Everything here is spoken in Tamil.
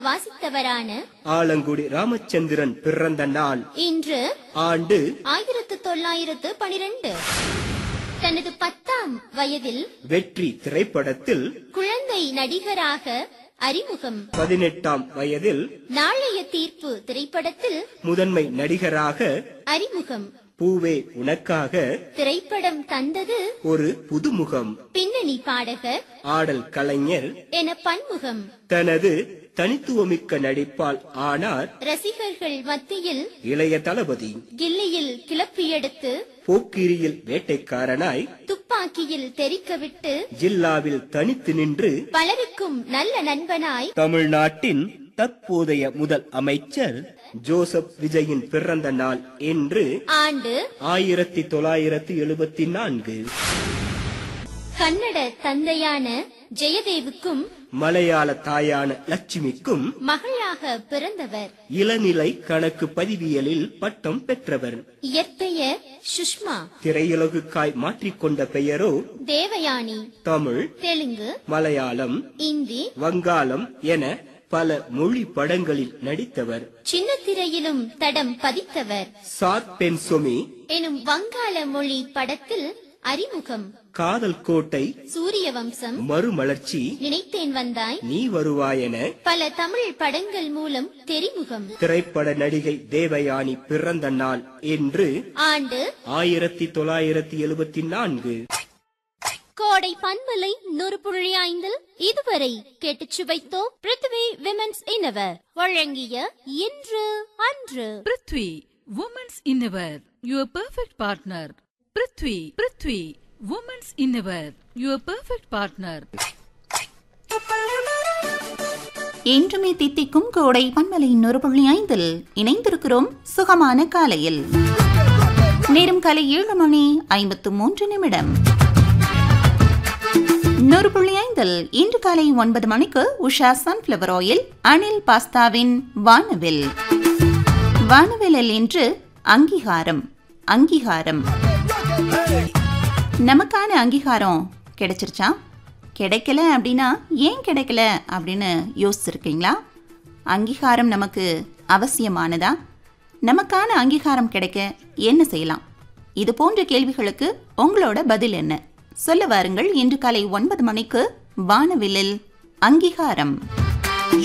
வாசித்தவரான ஆலங்குடி ராமச்சந்திரன் பிறந்த நாள் இன்று ஆண்டு ஆயிரத்து தொள்ளாயிரத்து பனிரெண்டு தனது பத்தாம் வயதில் வெற்றி திரைப்படத்தில் குழந்தை நடிகராக அறிமுகம் பதினெட்டாம் வயதில் நாளைய தீர்ப்பு திரைப்படத்தில் முதன்மை நடிகராக அறிமுகம் பூவே உனக்காக திரைப்படம் தந்தது ஒரு புதுமுகம் பின்னணி பாடகர் ஆடல் கலைஞர் என பன்முகம் தனது தனித்துவமிக்க நடிப்பால் ஆனார் ரசிகர்கள் மத்தியில் இளைய தளபதி கில்லியில் கிளப்பியெடுத்து போக்கிரியில் வேட்டைக்காரனாய் துப்பாக்கியில் தெரிக்கவிட்டு ஜில்லாவில் தனித்து நின்று பலருக்கும் நல்ல நண்பனாய் தமிழ்நாட்டின் தற்போதைய முதல் அமைச்சர் ஜோசப் விஜயின் பிறந்த நாள் என்று ஆண்டு ஆயிரத்தி தொள்ளாயிரத்தி எழுபத்தி நான்கு கன்னட தந்தையான ஜெயதேவுக்கும் மலையாள தாயான லட்சுமிக்கும் மகளாக பிறந்தவர் இளநிலை கணக்கு பதிவியலில் பட்டம் பெற்றவர் இயற்பெயர் சுஷ்மா திரையுலகுக்காய் மாற்றிக்கொண்ட பெயரோ தேவயானி தமிழ் தெலுங்கு மலையாளம் இந்தி வங்காளம் என பல மொழி படங்களில் நடித்தவர் சின்ன திரையிலும் தடம் பதித்தவர் சாத் பென்சொமி எனும் வங்காள மொழி படத்தில் அறிமுகம் காதல் கோட்டை சூரிய வம்சம் மறுமலர்ச்சி நினைத்தேன் வந்தாய் நீ வருவாயென பல தமிழ் படங்கள் மூலம் தெரிமுகம் திரைப்பட நடிகை தேவயானி பிறந்த நாள் என்று ஆண்டு ஆயிரத்தி தொள்ளாயிரத்தி எழுபத்தி நான்கு கோடை பண்பலை நூறு புள்ளி ஐந்தில் இதுவரை கேட்டுச் சுவைத்தோம் பிருத்வி விமென்ஸ் இன்னவர் வழங்கிய இன்று அன்று prithvi women's innerwear your perfect partner prithvi prithvi women's innerwear your perfect partner என்றுமே தித்திக்கும் கோடை பன்மலையின் ஒரு புள்ளி ஐந்தில் இணைந்திருக்கிறோம் சுகமான காலையில் நேரம் காலை ஏழு மணி ஐம்பத்து மூன்று நிமிடம் நூறு புள்ளி ஐந்தில் இன்று காலை ஒன்பது மணிக்கு உஷா சன்ஃபிளவர் ஆயில் அனில் பாஸ்தாவின் வானவில் வானவிலில் இன்று அங்கீகாரம் அங்கீகாரம் நமக்கான அங்கீகாரம் கிடைச்சிருச்சா கிடைக்கல அப்படின்னா ஏன் கிடைக்கல அப்படின்னு யோசிச்சிருக்கீங்களா அங்கீகாரம் நமக்கு அவசியமானதா நமக்கான அங்கீகாரம் கிடைக்க என்ன செய்யலாம் இது போன்ற கேள்விகளுக்கு உங்களோட பதில் என்ன சொல்ல வாருங்கள் இன்று காலை ஒன்பது மணிக்கு வானவில்லில் அங்கீகாரம்